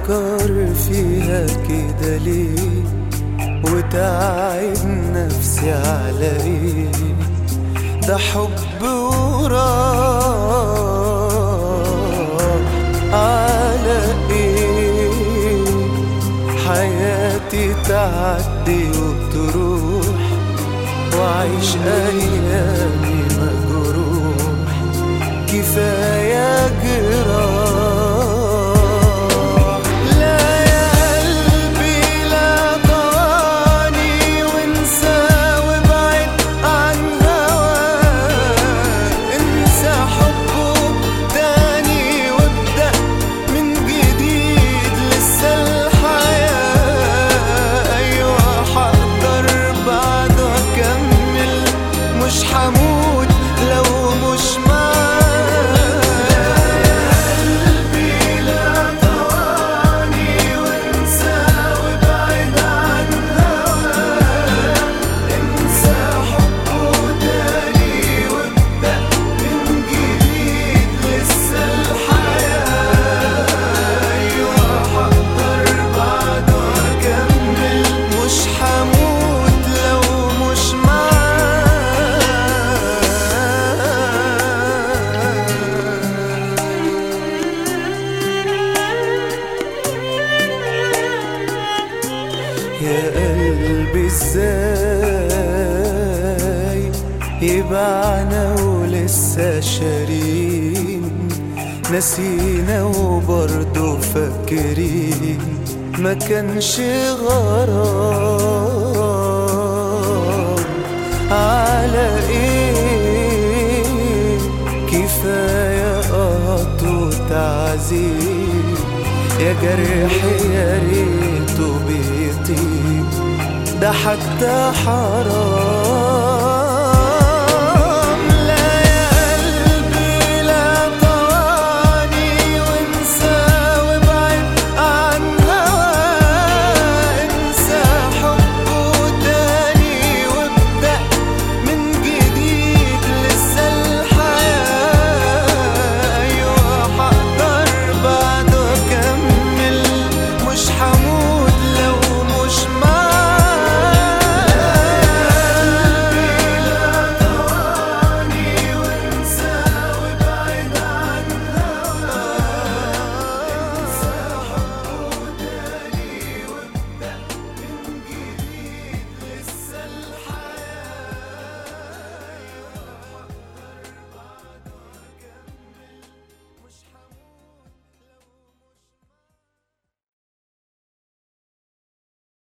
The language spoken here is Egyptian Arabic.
بفكر فيها كده ليه وتعب نفسي على ايه ده حب وراح على ايه حياتي تعدي وتروح وعيش ايامي مجروح كفايه جراح لا يا قلبي لا طواني وانسى وابعد عن هواك انسى حبه تاني وابدأ من جديد لسه الحياة أيوة حقدر بعده أكمل مش حموت لو مش قلبي لا طواني وانسى وابعد عن هواك انسى حبه تاني وابدأ من جديد لسه الحياة أيوة حقدر بعده أكمل مش حموت لو مش معاك يا قلبي ازاي يبعنا ولسه شارين نسينا وبرضه فاكرين ما كانش غرام على ايه كفايه قط وتعذيب يا جرح يا ريته بيطيب ده حتى حرام